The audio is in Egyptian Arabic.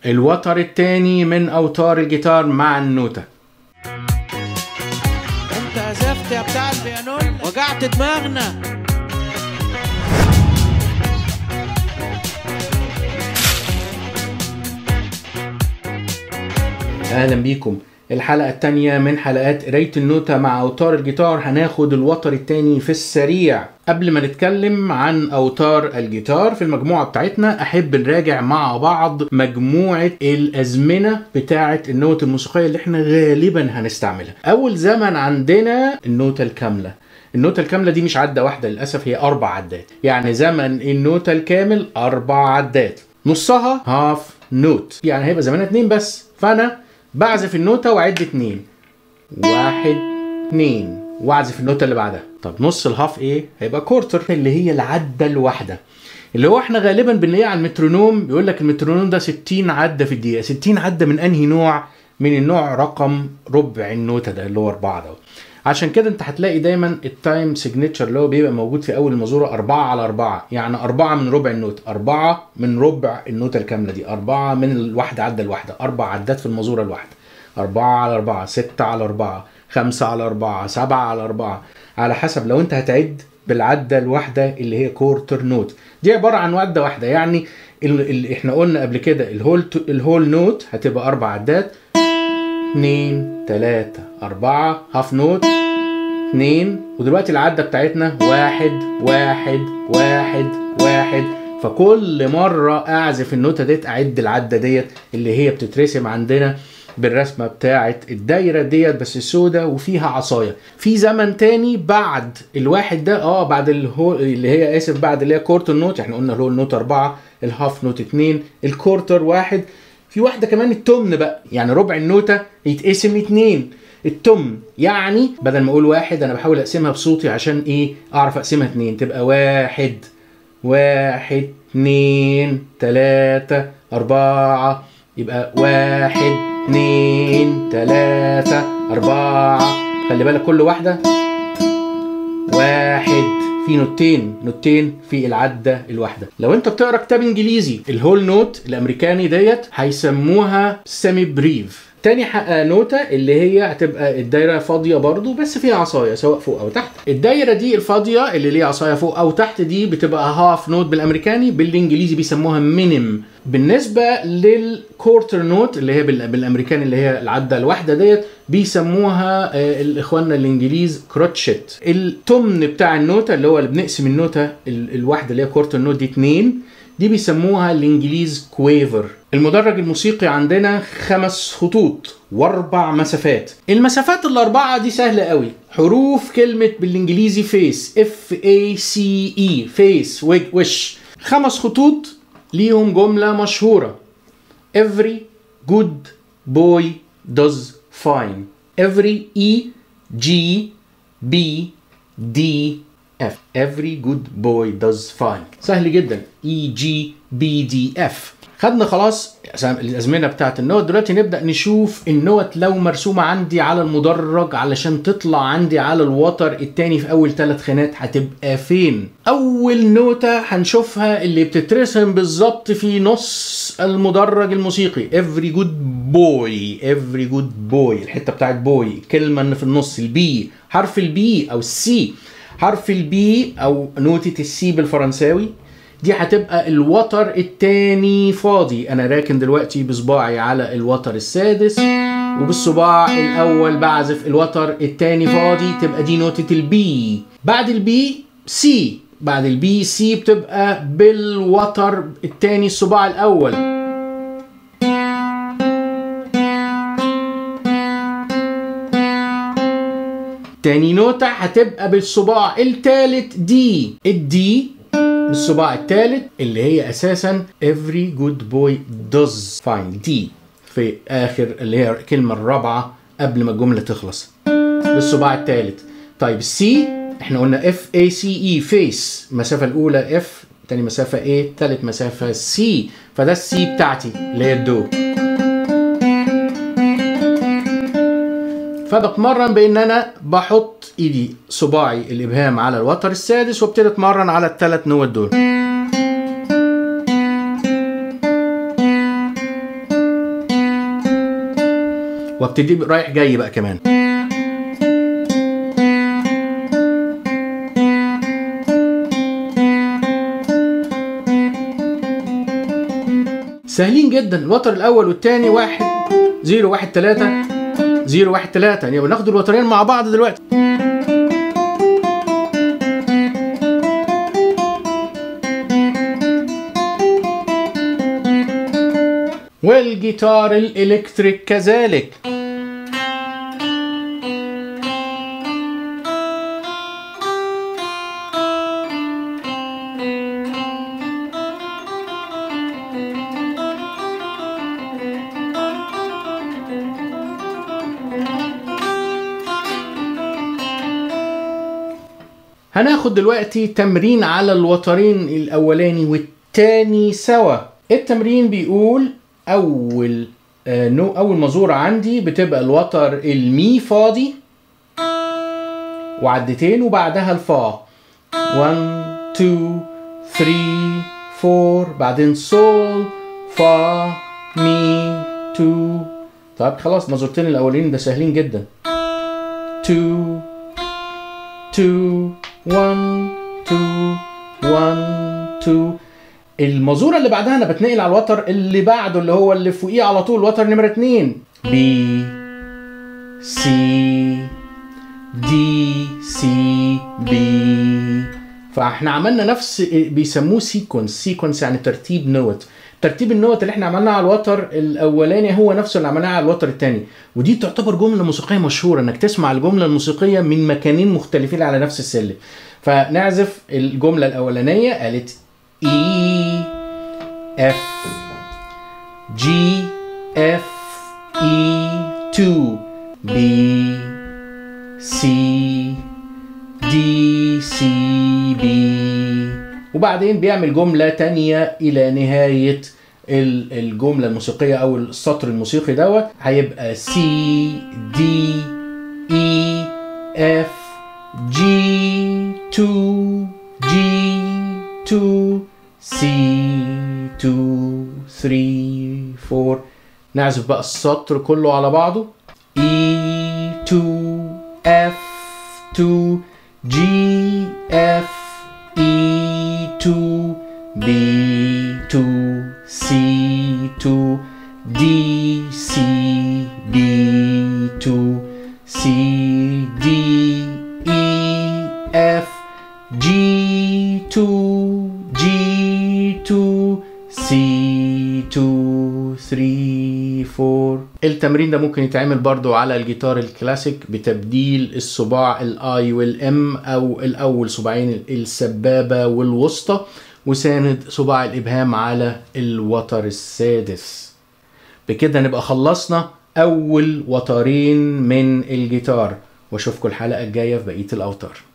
الوتر التاني من اوتار الجيتار مع النوتة انت عزفت يا بتاع البيانون وجعت دماغنا اهلا بيكم الحلقة التانية من حلقات قراية النوتة مع أوتار الجيتار هناخد الوتر التاني في السريع قبل ما نتكلم عن أوتار الجيتار في المجموعة بتاعتنا أحب نراجع مع بعض مجموعة الأزمنة بتاعة النوت الموسيقية اللي احنا غالبا هنستعملها أول زمن عندنا النوتة الكاملة النوتة الكاملة دي مش عدة واحدة للأسف هي أربع عدات يعني زمن النوتة الكامل أربع عدات نصها هاف نوت يعني هيبقى زمانها اتنين بس فأنا بعزف النوتة وأعد اتنين واحد اتنين واعزف النوتة اللي بعدها طب نص الهاف ايه هيبقى كورتر اللي هي العدة الواحدة اللي هو احنا غالبا بنلاقيه على المترونوم بيقول لك المترونوم ده 60 عدة في الدقيقة 60 عدة من انهي نوع من النوع رقم ربع النوتة ده اللي هو أربعة ده عشان كده انت هتلاقي دايما التايم سيجنتشر اللي هو بيبقى موجود في اول المزوره 4 على 4 يعني 4 من ربع النوت 4 من ربع النوتة الكاملة دي 4 من الواحدة عدة الواحدة أربع عدات في المزورة الواحدة 4 على 4 6 على 4 5 على 4 7 على 4 على حسب لو انت هتعد بالعدة الواحدة اللي هي كورتر نوت دي عبارة عن عدة واحدة يعني اللي احنا قلنا قبل كده الهول الهول نوت هتبقى أربع عدات 2 3 4 هاف نوت 2 ودلوقتي العدة بتاعتنا واحد واحد واحد واحد فكل مرة أعزف النوتة ديت أعد العدة ديت اللي هي بتترسم عندنا بالرسمه بتاعه الدايره ديت بس السوداء وفيها عصايه في زمن تاني بعد الواحد ده اه بعد الهو اللي هي اسف بعد اللي هي كورتر نوت احنا قلنا الهول نوت أربعة الهاف نوت اتنين الكورتر واحد في واحده كمان التمن بقى يعني ربع النوته يتقسم اتنين التمن يعني بدل ما اقول واحد انا بحاول اقسمها بصوتي عشان ايه اعرف اقسمها اتنين تبقى واحد واحد اتنين تلاتة أربعة يبقى واحد اتنين تلاتة أربعة خلي بالك كل واحدة واحد في نوتين نوتين في العدة الواحدة لو انت بتقرا كتاب انجليزي الهول نوت الامريكاني ديت هيسموها سيمي بريف تاني نوتة اللي هي هتبقى الدايرة فاضية برضو بس فيها عصاية سواء فوق أو تحت الدايرة دي الفاضية اللي ليها عصاية فوق أو تحت دي بتبقى هاف نوت بالأمريكاني بالإنجليزي بيسموها مينيم بالنسبة للكورتر نوت اللي هي بالأمريكاني اللي هي العدة الواحدة ديت بيسموها الإخواننا الإنجليز كروتشيت التمن بتاع النوتة اللي هو اللي بنقسم النوتة الواحدة اللي هي كورتر نوت دي اتنين دي بيسموها الانجليز كويفر المدرج الموسيقي عندنا خمس خطوط واربع مسافات المسافات الاربعه دي سهله قوي حروف كلمه بالانجليزي فيس اف اي سي اي فيس وش خمس خطوط ليهم جمله مشهوره every good boy does fine every e g b d F every good boy does fine سهل جدا E G B D F خدنا خلاص الازمنه بتاعت النوت دلوقتي نبدا نشوف النوت لو مرسومه عندي على المدرج علشان تطلع عندي على الوتر التاني في اول ثلاث خانات هتبقى فين اول نوته هنشوفها اللي بتترسم بالظبط في نص المدرج الموسيقي every good boy every good boy الحته بتاعت boy الكلمه اللي في النص البي حرف البي او السي حرف البي او نوتة السي بالفرنساوي دي هتبقى الوتر التاني فاضي انا راكن دلوقتي بصباعي على الوتر السادس وبالصباع الاول بعزف الوتر التاني فاضي تبقى دي نوتة البي بعد البي سي بعد البي سي بتبقى بالوتر التاني الصباع الاول تاني نوتة هتبقى بالصباع التالت دي الدي بالصباع التالت اللي هي اساسا every good boy does fine دي في اخر اللي هي الكلمة الرابعة قبل ما الجملة تخلص بالصباع التالت طيب السي احنا قلنا اف اي سي اي فيس المسافة الأولى اف تاني مسافة ايه تالت مسافة سي فده السي بتاعتي اللي هي الدو فبتمرن بان انا بحط ايدي صباعي الابهام على الوتر السادس وابتدي اتمرن على الثلاث نوت دول وابتدي رايح جاي بقى كمان سهلين جدا الوتر الاول والثاني واحد زيرو واحد تلاتة زيرو واحد تلاتة يعني بناخد الوترين مع بعض دلوقتي والجيتار الإلكتريك كذلك هناخد دلوقتي تمرين على الوترين الاولاني والتاني سوا التمرين بيقول اول آه نو اول مزوره عندي بتبقى الوتر المي فاضي وعدتين وبعدها الفا 1 2 3 4 بعدين سول فا مي 2 طب خلاص مزورتين الاولين ده سهلين جدا 2 2 1 2 1 2 المزورة اللي بعدها انا بتنقل على الوتر اللي بعده اللي هو اللي فوقيه على طول وتر نمرة 2 بي سي دي سي بي فاحنا عملنا نفس بيسموه سيكونس سيكونس يعني ترتيب نوت ترتيب النوت اللي احنا عملناها على الوتر الاولاني هو نفسه اللي عملناه على الوتر الثاني ودي تعتبر جمله موسيقيه مشهوره انك تسمع الجمله الموسيقيه من مكانين مختلفين على نفس السلم فنعزف الجمله الاولانيه قالت E F G F E 2 B C D C B وبعدين بيعمل جملة تانية إلى نهاية الجملة الموسيقية أو السطر الموسيقي دوت هيبقى C D E F G 2 G 2 C 2 3 4 نعزف بقى السطر كله على بعضه E 2 F 2 G F E 2 B 2 C 2 D C B 2 C D E F G 2 G 2 C 2 3 4 التمرين ده ممكن يتعمل برضو على الجيتار الكلاسيك بتبديل الصباع الاي والام او الاول صباعين السبابة والوسطى وساند صباع الابهام على الوتر السادس بكده نبقى خلصنا اول وترين من الجيتار واشوفكم الحلقة الجاية في بقية الاوتار